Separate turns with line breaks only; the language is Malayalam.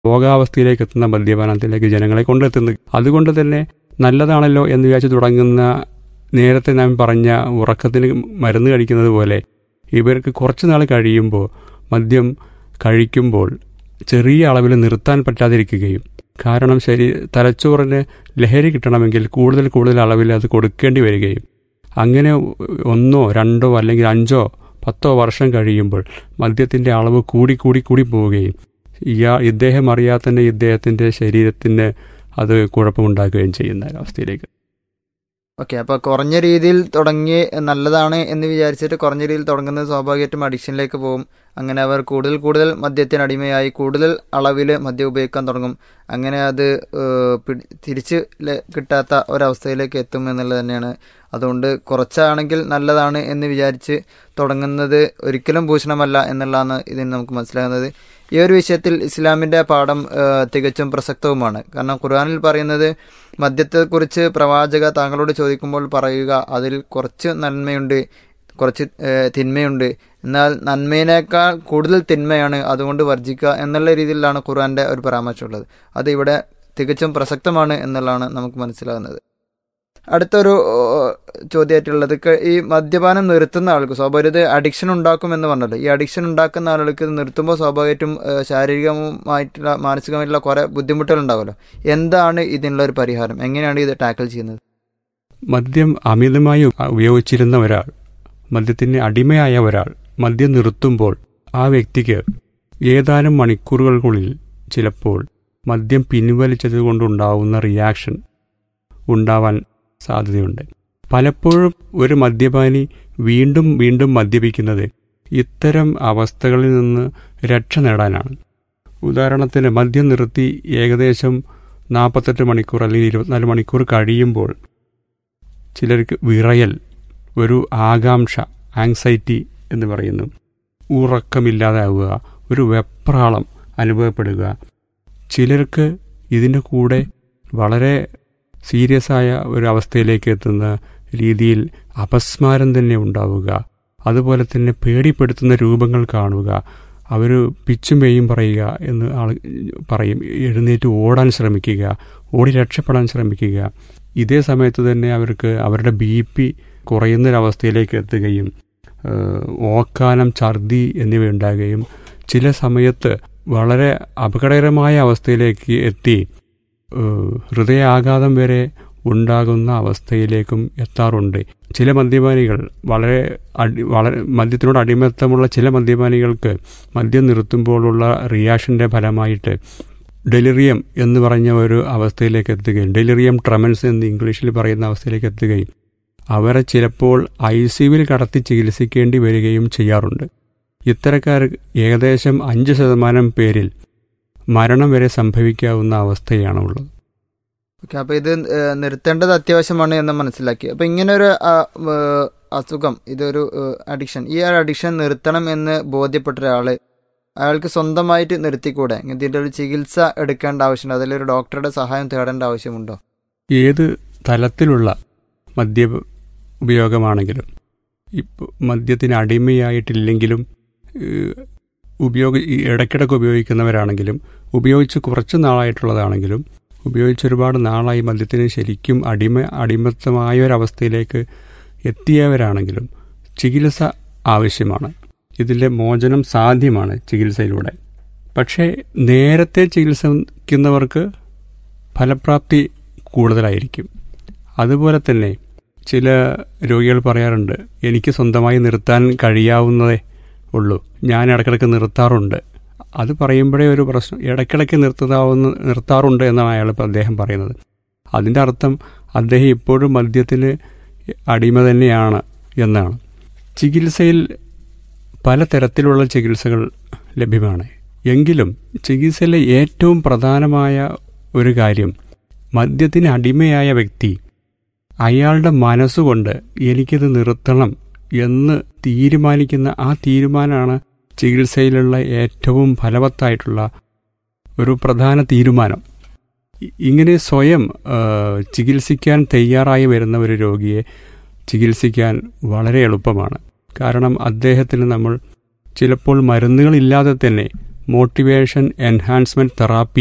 രോഗാവസ്ഥയിലേക്ക് എത്തുന്ന മദ്യപാനത്തിലേക്ക് ജനങ്ങളെ കൊണ്ടെത്തുന്നത് അതുകൊണ്ട് തന്നെ നല്ലതാണല്ലോ എന്ന് വിചാരിച്ച് തുടങ്ങുന്ന നേരത്തെ നാം പറഞ്ഞ ഉറക്കത്തിന് മരുന്ന് കഴിക്കുന്നത് പോലെ ഇവർക്ക് കുറച്ച് നാൾ കഴിയുമ്പോൾ മദ്യം കഴിക്കുമ്പോൾ ചെറിയ അളവിൽ നിർത്താൻ പറ്റാതിരിക്കുകയും കാരണം ശരി തലച്ചോറിന് ലഹരി കിട്ടണമെങ്കിൽ കൂടുതൽ കൂടുതൽ അളവിൽ അത് കൊടുക്കേണ്ടി വരികയും അങ്ങനെ ഒന്നോ രണ്ടോ അല്ലെങ്കിൽ അഞ്ചോ പത്തോ വർഷം കഴിയുമ്പോൾ മദ്യത്തിൻ്റെ അളവ് കൂടി കൂടി കൂടി പോവുകയും ഇയാ ഇദ്ദേഹം അറിയാതെ തന്നെ ഇദ്ദേഹത്തിൻ്റെ ശരീരത്തിന് അത് കുഴപ്പമുണ്ടാക്കുകയും ചെയ്യുന്ന അവസ്ഥയിലേക്ക്
ഓക്കെ അപ്പോൾ കുറഞ്ഞ രീതിയിൽ തുടങ്ങി നല്ലതാണ് എന്ന് വിചാരിച്ചിട്ട് കുറഞ്ഞ രീതിയിൽ തുടങ്ങുന്നത് സ്വാഭാവികമായിട്ടും അഡിക്ഷനിലേക്ക് പോകും അങ്ങനെ അവർ കൂടുതൽ കൂടുതൽ മദ്യത്തിന് അടിമയായി കൂടുതൽ അളവിൽ മദ്യം ഉപയോഗിക്കാൻ തുടങ്ങും അങ്ങനെ അത് ഏഹ്, പിടി- തിരിച്ച് ല- കിട്ടാത്ത ഒരവസ്ഥയിലേക്ക് എത്തും എന്നുള്ളത് തന്നെയാണ് അതുകൊണ്ട് കുറച്ചാണെങ്കിൽ നല്ലതാണ് എന്ന് വിചാരിച്ച് തുടങ്ങുന്നത് ഒരിക്കലും ഭൂഷണമല്ല എന്നുള്ളതാണ് ഇതിന് നമുക്ക് മനസ്സിലാകുന്നത് ഈ ഒരു വിഷയത്തിൽ ഇസ്ലാമിൻ്റെ പാഠം ഏഹ്, തികച്ചും പ്രസക്തവുമാണ് കാരണം ഖുർആനിൽ പറയുന്നത് മദ്യത്തെക്കുറിച്ച് പ്രവാചക താങ്കളോട് ചോദിക്കുമ്പോൾ പറയുക അതിൽ കുറച്ച് നന്മയുണ്ട് കുറച്ച് ഏഹ്, തിന്മയുണ്ട് എന്നാൽ നന്മയിനേക്കാൾ കൂടുതൽ തിന്മയാണ് അതുകൊണ്ട് വർജിക്കുക എന്നുള്ള രീതിയിലാണ് ഖുർആന്റെ ഒരു പരാമർശമുള്ളത് അത് ഇവിടെ തികച്ചും പ്രസക്തമാണ് എന്നുള്ളതാണ് നമുക്ക് മനസ്സിലാകുന്നത് അടുത്തൊരു ഏഹ്, ചോദ്യമായിട്ടുള്ളത് ക- ഈ മദ്യപാനം നിർത്തുന്ന ആൾക്ക് സ്വാഭാവികത അഡിക്ഷൻ ഉണ്ടാക്കും എന്ന് പറഞ്ഞല്ലോ ഈ അഡിക്ഷൻ ഉണ്ടാക്കുന്ന ആളുകൾക്ക് ഇത് നിർത്തുമ്പോൾ സ്വാഭാവികമായിട്ടും ഏഹ്, ശാരീരികമായിട്ടുള്ള മാനസികമായിട്ടുള്ള കുറേ ബുദ്ധിമുട്ടുകൾ ഉണ്ടാവുമല്ലോ എന്താണ് ഇതിനുള്ള ഒരു പരിഹാരം എങ്ങനെയാണ് ഇത് ടാക്കിൾ ചെയ്യുന്നത്
മദ്യം അമിതമായി ഉപയോഗിച്ചിരുന്ന ഒരാൾ മദ്യത്തിന് അടിമയായ ഒരാൾ മദ്യം നിർത്തുമ്പോൾ ആ വ്യക്തിക്ക് ഏതാനും മണിക്കൂറുകൾക്കുള്ളിൽ ചിലപ്പോൾ മദ്യം പിൻവലിച്ചത് കൊണ്ടുണ്ടാവുന്ന റിയാക്ഷൻ ഉണ്ടാവാൻ സാധ്യതയുണ്ട് പലപ്പോഴും ഒരു മദ്യപാനി വീണ്ടും വീണ്ടും മദ്യപിക്കുന്നത് ഇത്തരം അവസ്ഥകളിൽ നിന്ന് രക്ഷ നേടാനാണ് ഉദാഹരണത്തിന് മദ്യം നിർത്തി ഏകദേശം നാൽപ്പത്തെട്ട് മണിക്കൂർ അല്ലെങ്കിൽ ഇരുപത്തിനാല് മണിക്കൂർ കഴിയുമ്പോൾ ചിലർക്ക് വിറയൽ ഒരു ആകാംക്ഷ ആങ്സൈറ്റി എന്ന് പറയുന്നു ഉറക്കമില്ലാതാവുക ഒരു വെപ്രാളം അനുഭവപ്പെടുക ചിലർക്ക് ഇതിൻ്റെ കൂടെ വളരെ സീരിയസ് ആയ ഒരു അവസ്ഥയിലേക്ക് എത്തുന്ന രീതിയിൽ അപസ്മാരം തന്നെ ഉണ്ടാവുക അതുപോലെ തന്നെ പേടിപ്പെടുത്തുന്ന രൂപങ്ങൾ കാണുക അവർ പിച്ചും പേയും പറയുക എന്ന് ആൾ പറയും എഴുന്നേറ്റ് ഓടാൻ ശ്രമിക്കുക ഓടി രക്ഷപ്പെടാൻ ശ്രമിക്കുക ഇതേ സമയത്ത് തന്നെ അവർക്ക് അവരുടെ ബി പി കുറയുന്നൊരവസ്ഥയിലേക്ക് എത്തുകയും ഏഹ്, ഓക്കാനം ഛർദി എന്നിവ ഉണ്ടാകുകയും ചില സമയത്ത് വളരെ അപകടകരമായ അവസ്ഥയിലേക്ക് എത്തി ഏഹ്, ഹൃദയാഘാതം വരെ ഉണ്ടാകുന്ന അവസ്ഥയിലേക്കും എത്താറുണ്ട് ചില മദ്യപാനികൾ വളരെ അടി വളരെ മദ്യത്തിനോട് അടിമത്തമുള്ള ചില മദ്യപാനികൾക്ക് മദ്യം നിർത്തുമ്പോഴുള്ള റിയാക്ഷൻ്റെ ഫലമായിട്ട് ഡെലിറിയം എന്ന് പറഞ്ഞ ഒരു അവസ്ഥയിലേക്ക് എത്തുകയും ഡെലിറിയം ട്രമൻസ് എന്ന് ഇംഗ്ലീഷിൽ പറയുന്ന അവസ്ഥയിലേക്ക് എത്തുകയും അവരെ ചിലപ്പോൾ ഐ സിയുവിൽ കടത്തി ചികിത്സിക്കേണ്ടി വരികയും ചെയ്യാറുണ്ട് ഇത്തരക്കാർ ഏകദേശം അഞ്ച് ശതമാനം പേരിൽ മരണം വരെ സംഭവിക്കാവുന്ന അവസ്ഥയാണ് ഉള്ളത്
ഓക്കെ അപ്പോൾ ഇത് ഏഹ്, നിർത്തേണ്ടത് അത്യാവശ്യമാണ് എന്ന് മനസ്സിലാക്കി അപ്പോൾ ഇങ്ങനെ ഒരു ആ, ഏഹ്, അസുഖം ഇതൊരു അഡിക്ഷൻ ഈ ഒരു അഡിക്ഷൻ നിർത്തണം എന്ന് ബോധ്യപ്പെട്ട ഒരാൾ അയാൾക്ക് സ്വന്തമായിട്ട് നിർത്തിക്കൂടെ ഇതിൻ്റെ ഒരു ചികിത്സ എടുക്കേണ്ട ആവശ്യമുണ്ടോ അതിലൊരു ഡോക്ടറുടെ സഹായം തേടേണ്ട ആവശ്യമുണ്ടോ
ഏത് തലത്തിലുള്ള മദ്യ ഉപയോഗമാണെങ്കിലും ഇപ്പോൾ മദ്യത്തിന് അടിമയായിട്ടില്ലെങ്കിലും ഏഹ്, ഉപയോഗ ഈ ഇടയ്ക്കിടയ്ക്ക് ഉപയോഗിക്കുന്നവരാണെങ്കിലും ഉപയോഗിച്ച് കുറച്ച് നാളായിട്ടുള്ളതാണെങ്കിലും ഉപയോഗിച്ച് ഒരുപാട് നാളായി മദ്യത്തിന് ശരിക്കും അടിമ അടിമത്തമായ ഒരവസ്ഥയിലേക്ക് എത്തിയവരാണെങ്കിലും ചികിത്സ ആവശ്യമാണ് ഇതിൻ്റെ മോചനം സാധ്യമാണ് ചികിത്സയിലൂടെ പക്ഷേ നേരത്തെ ചികിത്സിക്കുന്നവർക്ക് ഫലപ്രാപ്തി കൂടുതലായിരിക്കും അതുപോലെ തന്നെ ചില രോഗികൾ പറയാറുണ്ട് എനിക്ക് സ്വന്തമായി നിർത്താൻ കഴിയാവുന്നതേ ഉള്ളൂ ഞാൻ ഇടയ്ക്കിടയ്ക്ക് നിർത്താറുണ്ട് അത് പറയുമ്പോഴേ ഒരു പ്രശ്നം ഇടയ്ക്കിടയ്ക്ക് നിർത്താവുന്ന നിർത്താറുണ്ട് എന്നാണ് അയാൾ ഇപ്പോൾ അദ്ദേഹം പറയുന്നത് അതിൻ്റെ അർത്ഥം അദ്ദേഹം ഇപ്പോഴും മദ്യത്തിന് അടിമ തന്നെയാണ് എന്നാണ് ചികിത്സയിൽ പലതരത്തിലുള്ള ചികിത്സകൾ ലഭ്യമാണ് എങ്കിലും ചികിത്സയിലെ ഏറ്റവും പ്രധാനമായ ഒരു കാര്യം മദ്യത്തിന് അടിമയായ വ്യക്തി അയാളുടെ മനസ്സുകൊണ്ട് എനിക്കിത് നിർത്തണം എന്ന് തീരുമാനിക്കുന്ന ആ തീരുമാനമാണ് ചികിത്സയിലുള്ള ഏറ്റവും ഫലവത്തായിട്ടുള്ള ഒരു പ്രധാന തീരുമാനം ഇ- ഇങ്ങനെ സ്വയം ആ, ചികിത്സിക്കാൻ തയ്യാറായി വരുന്ന ഒരു രോഗിയെ ചികിത്സിക്കാൻ വളരെ എളുപ്പമാണ് കാരണം അദ്ദേഹത്തിന് നമ്മൾ ചിലപ്പോൾ മരുന്നുകളില്ലാതെ തന്നെ മോട്ടിവേഷൻ എൻഹാൻസ്മെന്റ് തെറാപ്പി